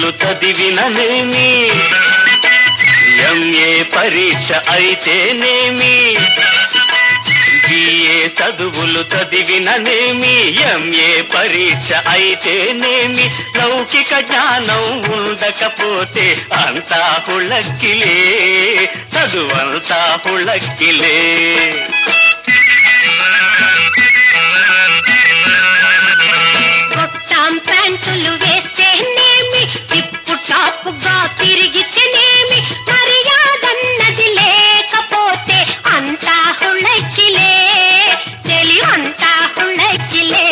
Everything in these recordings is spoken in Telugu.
చదువులు చదివిననేమి ఎంఏ పరీక్ష అయితేనేమి బిఏ చదువులు చదివిననేమి ఎంఏ పరీక్ష అయితేనేమి లౌకిక జ్ఞానం ఉండకపోతే అంతా హుళక్కిలే చదువంతా హుళక్కిలే కొట్టాం ప్యాంటులు వేస్తేనేమి టిప్పు టాపుగా తిరిగితేనేమి మర్యాదన్నది లేకపోతే అంతా హుళక్కిలే తెలివంతా హుళక్కిలే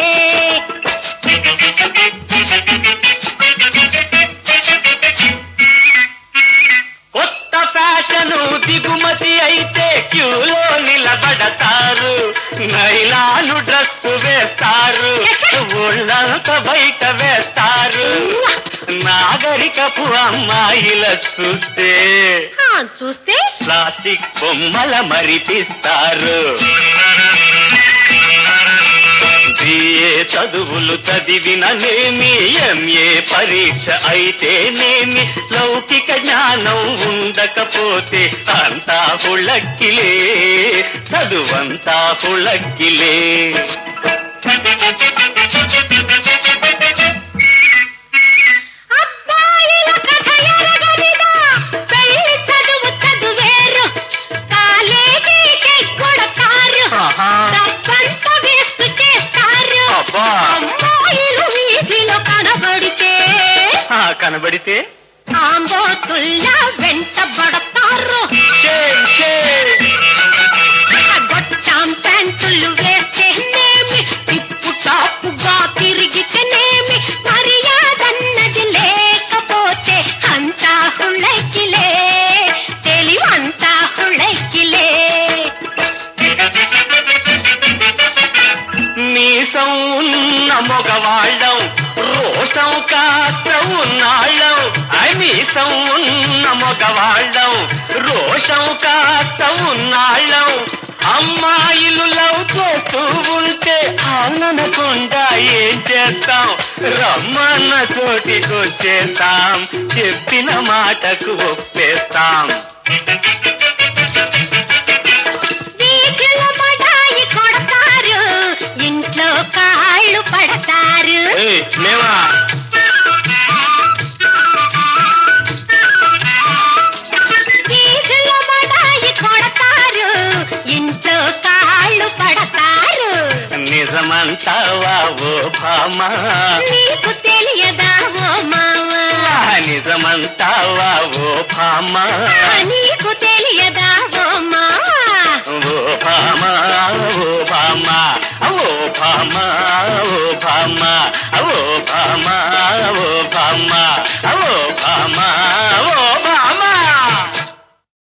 కొత్త ఫ్యాషను దిగుమతి అయితే క్యూలో నిలబడతారు నైలాను డ్రెస్ వేస్తారు ఒళ్ళంత బయట వేస్తారు నాగరికపు అమ్మాయిల చూస్తే ఆ, చూస్తే ప్లాస్టిక్ బొమ్మల మరిపిస్తారు బిఏ చదువులు చదివిననేమి ఎంఏ పరీక్ష అయితేనేమి లౌకిక జ్ఞానం ఉండకపోతే అంతా హుళక్కిలే చదువంతా హుళక్కిలే అబ్బాయిల కథ ఎరగనిదా పెళ్లి చదువు చదువేరు కాలేజీకి కొడతారు ఆహా. డబ్బంతా వేస్ట్ చేస్తారు అబ్బా. అమ్మాయిలు వీధిలో కనబడితే ఆ, కనబడితే ఆంబోతుల్లా వెంటబడతారు షేమ్, షేమ్. గొట్టాం ప్యాంటులు వేస్తేనేమి టిప్పు టాపుగా తిరిగితేనేమి మర్యాదన్నది లేకపోతే అంతా హుళకిలే తెలివంతా హుళకిలే మీసం ఉన్న మగవాళ్ళం రోషం కాస్త ఉన్నాళ్ళం ఐ మీసం ఉన్న మగవాళ్ళం రోషం కాస్త ఉన్నాళ్ళం అమ్మాయిలు లవ్ చేస్తూ ఉంటే ఆననకుండా ఏం చేస్తాం రమ్మన్న చోటికొచ్చేస్తాం చెప్పిన మాటకు ఒప్పేస్తాం వీధిలో మడాయి కొడతారు ఇంట్లో కాళ్ళు పడతారు ఏయ్, లేవా వీధిలో మడాయి కొడతారు ఇంట్లో కాళ్ళు పడతారు నిజమంటావా ఓ భామా నీకు తెలియదా ఓ మావా నిజమంటావా ఓ భామా నీకు తెలియదా ఓ మావా ఓ భామా ఓ భామా ఓ భామా ఓ భామా ఓ భామా